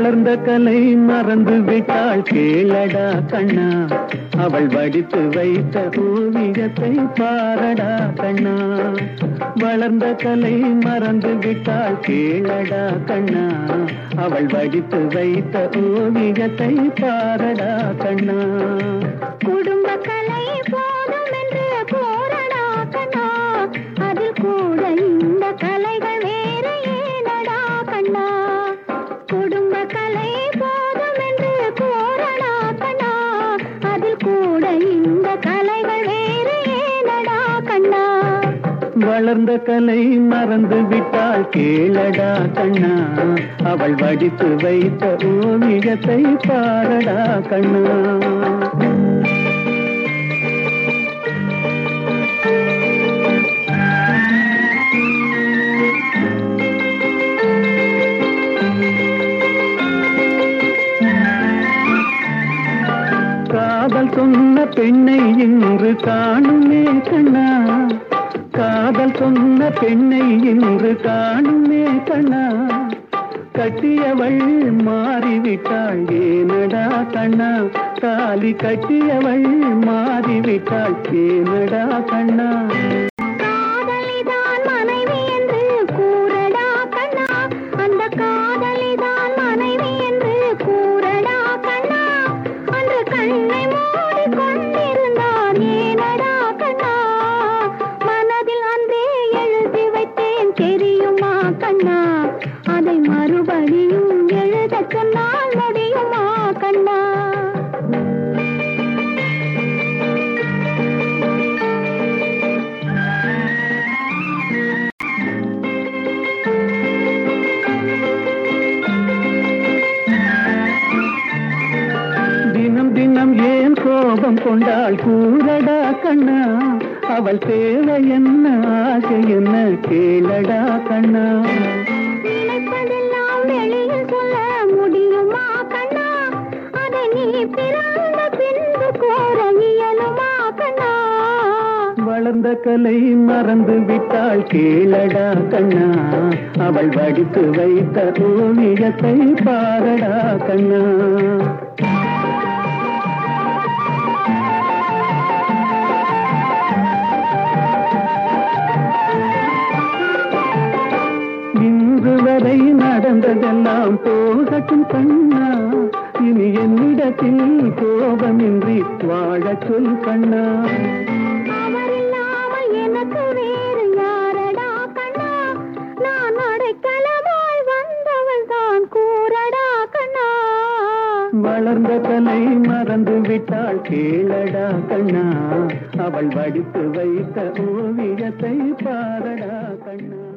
வளர்ந்த கலை மறந்து விட்டாள் கேளடா கண்ணா அவள் வடித்து வைத்த ஓவியத்தை பாரடா கண்ணா வளர்ந்த கலை மறந்து விட்டாள் கேளடா கண்ணா அவள் வடித்து வைத்த ஓவியத்தை பாரடா கண்ணா குடும்ப கலை போதும் என்று போரடா கண்ணா அதில் கூட இந்த கலைகள் வேறு ஏனடா கண்ணா குடும்ப கலை போதும் என்று போரடா கண்ணா அதில் கூட இந்த கலைகள் வேறு ஏனடா கண்ணா வளர்ந்த கலை மறந்து விட்டாள் கேளடா கண்ணா அவள் வடித்து வைத்த ஓவியத்தை பாரடா கண்ணா காதல் சொன்ன பெண்ணை இன்று காணுமே கண்ணா காதல் சொன்ன பெண்ணை இன்று காணுமே கண்ணா கட்டியவள் மாறிவிட்டாள் ஏனடா கண்ணா தாலி கட்டியவள் மாறிவிட்டாள் ஏனடா கண்ணா காதலிதான் மனைவி என்று கூறடா கண்ணா அந்த காதலிதான் மனைவி என்று கூறடா கண்ணா அந்த கண்ணை மூடி கொண்டிருந்தான் ஏனடா கண்ணா மனதில் அன்றே எழுதி வைத்தேன் தெரியுமா கண்ணா அதை மறுபடியும் எழுதச் சொன்னால் முடியுமா கண்ணா தினம் தினம் ஏன் கோபம் கொண்டாள் கூறடா கண்ணா அவள் தேவை என்ன ஆசை என்ன கேளடா கண்ணா நினைப்பதெல்லாம் வெளியில் சொல்ல முடியுமா கண்ணா அதை நீ பிறந்த பின்பு கோர இயலுமா கண்ணா வளர்ந்த கலை மறந்து விட்டாள் கேளடா கண்ணா அவள் வடித்து வைத்த ஓவியத்தை பாரடா கண்ணா இன்று வரை நடந்ததெல்லாம் போகட்டும் கண்ணா இனி என்னிடத்தில் கோபமின்றி வாழச் சொல் கண்ணா அவர் இல்லாமல் எனக்கு வேறு யாரடா கண்ணா நான் அடைக்கலமாய் வந்தவள் தான் கூறடா கண்ணா வளர்ந்த கலை மறந்து விட்டாள் கேளடா கண்ணா அவள் வடித்து வைத்த ஓவியத்தை பாரடா கண்ணா